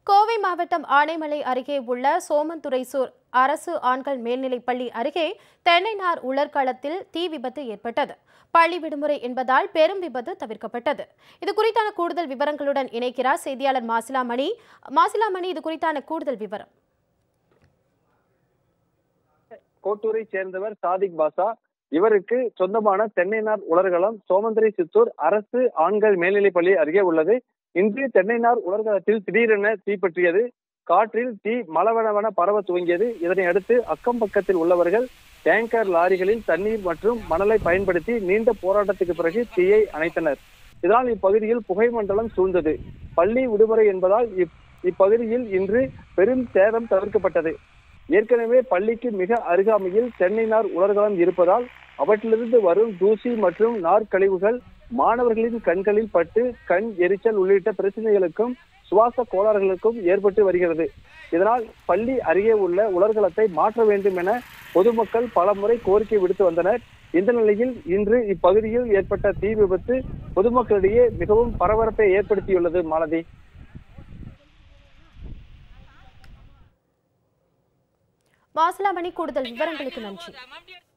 கோவை மாவட்டம் ஆனைமலை அருகே உள்ள சோமந்துரைசூர் அரசு ஆண்கள் மேல்நிலைப் பள்ளி அருகே தென்னைநார் உலர்களத்தில் தீ விபத்து ஏற்பட்டது பள்ளி விடுமுறை என்பதால் பெரும் விபத்து தவிர்க்கப்பட்டது இது குறித்தான கூடுதல் விவரங்களுடன் இணைக்கிறார் செய்தியாளர் மாசிலாமணி மாசிலாமணி இது குறித்தான கூடுதல் விவரம் கோட்டூரை சேர்ந்தவர் சாதிக் பாஷா இவருக்கு சொந்தமான தென்னைநார் உலர்களம் சோமந்திரி சித்தூர் அரசு ஆண்கள் மேல்நிலைப் பள்ளி அருகே உள்ளது இன்று தென்னைநார் உலர்களத்தில் திடீரென தீப்பற்றியது காற்றில் தீ மலவனவன பரவ துவங்கியது இதனை அடுத்து அக்கம் பக்கத்தில் உள்ளவர்கள் டேங்கர் லாரிகளில் தண்ணீர் மற்றும் மணலை பயன்படுத்தி நீண்ட போராட்டத்துக்கு பிறகு தீயை அணைத்தனர் இதனால் இப்பகுதியில் புகை மண்டலம் சூழ்ந்தது பள்ளி விடுமுறை என்பதால் இப்- இப்பகுதியில் இன்று பெரும் சேதம் தவிர்க்கப்பட்டது ஏற்கனவே பள்ளிக்கு மிக அருகாமையில் தென்னை நார் உலர்களம் இருப்பதால் அவற்றிலிருந்து வரும் தூசி மற்றும் நார் கழிவுகள் மாணவர்களின் கண்களில் பட்டு கண் எரிச்சல் உள்ளிட்ட பிரச்சனைகளுக்கும் சுவாச கோளாறுகளுக்கும் ஏற்பட்டு வருகிறது இதனால் பள்ளி அருகே உள்ள உலர்களத்தை மாற்ற வேண்டும் என பொதுமக்கள் பலமுறை கோரிக்கை விடுத்து வந்தனர் இந்த நிலையில் இன்று இப்பகுதியில் ஏற்பட்ட தீ விபத்து பொதுமக்களிடையே மிகவும் பரபரப்பை ஏற்படுத்தியுள்ளது மாலதி மாசிலாமணி கூடுதல் விவரங்களுக்கு நன்றி